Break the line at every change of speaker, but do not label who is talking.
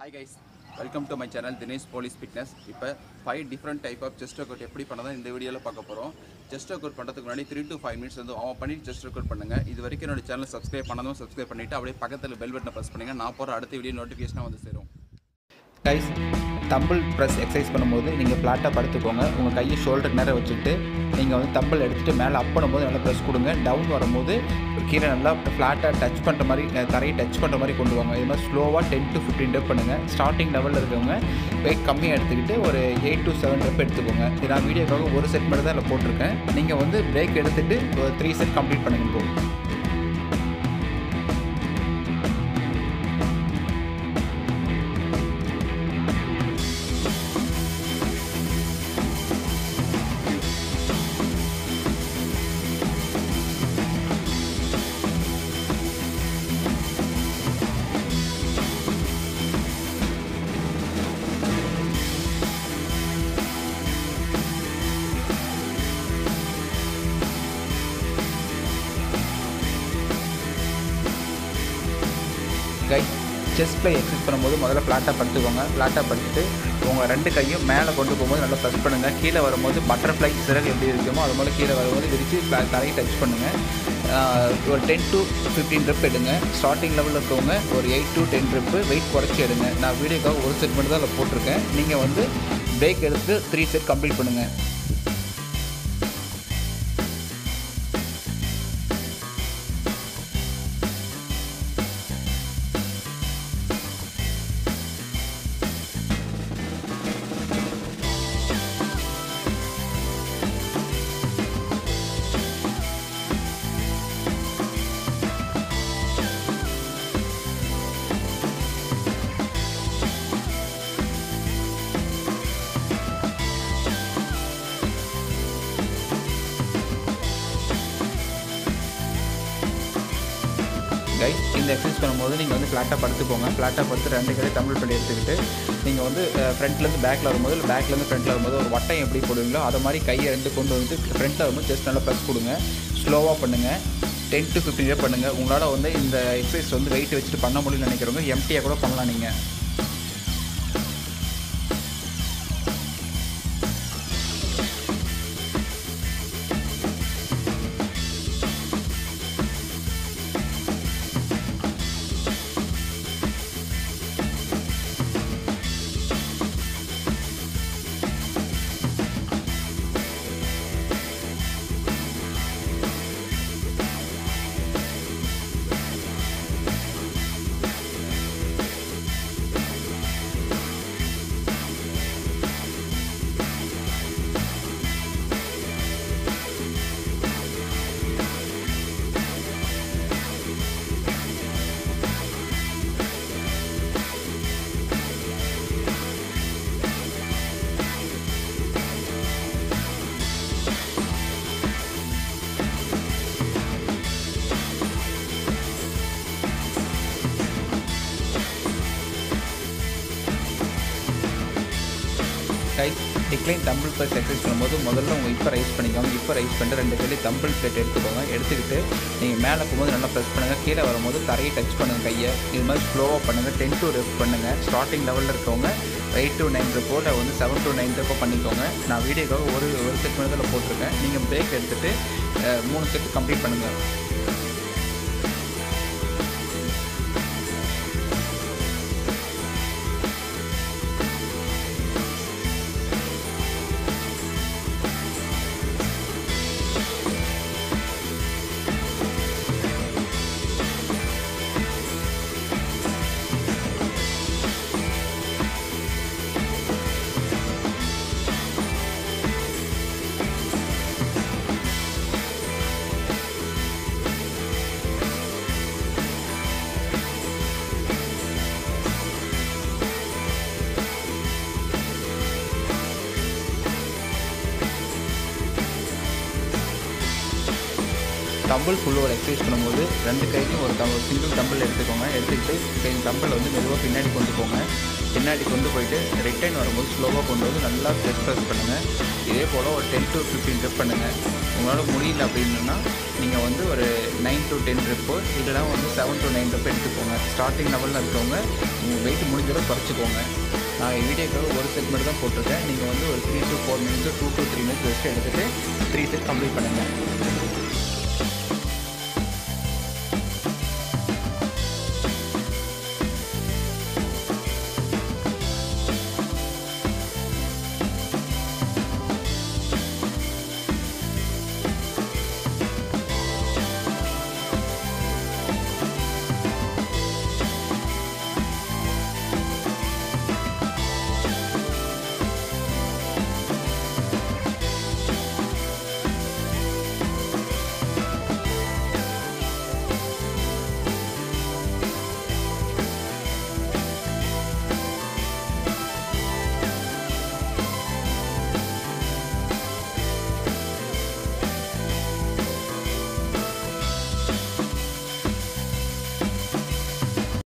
hi guys welcome to my channel Dinesh police fitness இப்போ five different type of chest work எப்படி பண்ணதான் இந்த வீடியோவில் பார்க்க போகிறோம் செஸ்ட் ஒர்க் பண்ணுறதுக்கு முன்னாடி த்ரீ டு ஃபைவ் மினிட்ஸ் வந்து அவன் பண்ணி செஸ்ட் ஒர்க் பண்ணுங்க இது வரைக்கும் என்னோட சேனல் சப்ஸ்கிரைப் பண்ணதும் சப்ஸ்கிரைப் பண்ணிவிட்டு அப்படியே பக்கத்தில் பெல் பட்டனை ப்ரெஸ் பண்ணுங்க நான் போகிற அடுத்த வீடியோ நோட்டிஃபிகேஷனாக வந்து சேரும்
கைஸ் தம்பிள் ப்ரெஸ் எக்ஸசைஸ் பண்ணும்போது நீங்கள் ஃப்ளாட்டாக படுத்துக்கோங்க உங்கள் கையை ஷோல்டர் நேரம் வச்சுட்டு நீங்கள் வந்து தம்பிள் எடுத்துகிட்டு மேலே அப் பண்ணும்போது நல்லா ப்ரெஸ் கொடுங்க டவுன் வரும்போது கீழே நல்லா ஃப்ளாட்டாக டச் பண்ணுற மாதிரி அஹ், தரையை டச் பண்ணுற மாதிரி கொண்டு வாங்க இது மாதிரி ஸ்லோவாக டென் டு ஃபிஃப்டீன் டெப் பண்ணுங்கள் ஸ்டார்டிங் லெவலில் இருக்கவங்க வெயிட் கம்மியாக எடுத்துக்கிட்டு ஒரு எயிட் டு செவன் டெப் எடுத்துக்கோங்க இது நான் வீடியோக்காக ஒரு செட் மட்டும் தான் அதில் போட்டிருக்கேன் நீங்கள் வந்து பிரேக் எடுத்துகிட்டு ஒரு த்ரீ செட் கம்ப்ளீட் பண்ணுங்க போகும் கைஸ் செஸ்ட் ப்ளே எக்ஸசைஸ் பண்ணும்போது முதல்ல ஃப்ளாட்டாக படுத்துக்கோங்க ஃப்ளாட்டாக படுத்துட்டு உங்கள் ரெண்டு கையும் மேலே கொண்டு போகும்போது நல்லா ப்ரெஸ் பண்ணுங்கள் கீழே வரும்போது பட்டர்ஃப்ளை சிறகு எப்படி இருக்குமோ அது போல் கீழே வரும்போது விரித்து தரையை டச் பண்ணுங்கள் ஆஹ் ஒரு டென் டு ஃபிஃப்டீன் ட்ரிப் எடுங்க ஸ்டார்டிங் லெவலில் இருக்கவங்க ஒரு எயிட் டு டென் ட்ரிப்பு வெயிட் குறைச்சி எடுங்க நான் வீடியோக்காக ஒரு செட் மட்டும் தான் அதில் போட்டிருக்கேன் நீங்கள் வந்து பிரேக் எடுத்து த்ரீ செட் கம்ப்ளீட் பண்ணுங்கள் கைஸ் இந்த எக்ஸசைஸ் பண்ணும்போது நீங்கள் வந்து ஃப்ளாட்டாக படுத்துக்கோங்க ஃப்ளாட்டாக படுத்து ரெண்டு கையை தமிழ் பண்ணி எடுத்துக்கிட்டு நீங்கள் வந்து ஃப்ரண்ட்லேருந்து பேக்கில் வரும்போது இல்லை பேக்லேருந்து ஃப்ரண்ட்டில் வரும்போது ஒரு வட்டம் எப்படி போடுவீங்களோ அதை மாதிரி கையை ரெண்டு கொண்டு வந்து ஃப்ரண்ட்டில் வரும்போது ஜஸ்ட் நல்லா ப்ரெஸ் கொடுங்க ஸ்லோவாக பண்ணுங்கள் டென் டு ஃபிஃப்டின் டே பண்ணுங்கள் உங்களால் வந்து இந்த எக்ஸசைஸ் வந்து வெயிட் வச்சுட்டு பண்ண முடியும்னு நினைக்கிறவங்க எம்டியாக கூட பண்ணலாம் நீங்கள் guys decline dumbbell press exercise பண்ணும்போது முதல்ல உங்கள் இப்போ ரைஸ் பண்ணிக்கோங்க இப்போ ரைஸ் பண்ணிட்டு ரெண்டு கையில தம்பிள் பிளேட் எடுத்துக்கோங்க எடுத்துக்கிட்டு நீங்கள் மேலே போகும்போது நல்லா ப்ரெஸ் பண்ணுங்கள் கீழே வரும்போது தரையை டச் பண்ணுங்கள் கையை இது மாதிரி ஸ்லோவாக பண்ணுங்கள் டென் டு ரெப் பண்ணுங்கள் ஸ்டார்டிங் லெவலில் இருக்கவங்க எயிட் டு நைன் ரெப்போ இல்லை வந்து செவன் டு நைன் ரெப்போ பண்ணிக்கோங்க நான் வீடியோக்காக ஒரு ஒரு செட் மட்டும் போட்டிருக்கேன் நீங்கள் பிரேக் எடுத்துகிட்டு மூணு செட் கம்ப்ளீட் பண்ணுங்கள் தம்பிள் ஃபுல்லாக ஒரு எக்ஸசைஸ் பண்ணும்போது ரெண்டு கையிலையும் ஒரு தம் சிங்கிள் தம்பிள் எடுத்துக்கோங்க எடுத்துக்கிட்டு கை தம்பிள் வந்து மெதுவாக பின்னாடி கொண்டு போங்க பின்னாடி கொண்டு போயிட்டு ரிட்டர்ன் வரும்போது ஸ்லோவாக கொண்டு வந்து நல்லா செஸ்ட் ப்ரெஸ் பண்ணுங்கள் இதே போல் ஒரு டென் டு ஃபிஃப்டீன் ட்ரிப் பண்ணுங்கள் உங்களால் முடியல அப்படின்னா நீங்கள் வந்து ஒரு நைன் டு டென் ட்ரிப்பு இல்லைனா வந்து செவன் டு நைன் ட்ரிப் எடுத்துக்கோங்க ஸ்டார்டிங் லெவலில் இருக்கிறவங்க உங்கள் வெயிட் முடிஞ்சளவு குறைச்சிக்கோங்க நான் வீடியோக்காக ஒரு செட் மட்டும் தான் போட்டிருக்கேன் நீங்கள் வந்து ஒரு three to four minutes two to three minutes rest எடுத்துகிட்டு த்ரீ செட் கம்ப்ளீட் பண்ணுங்கள்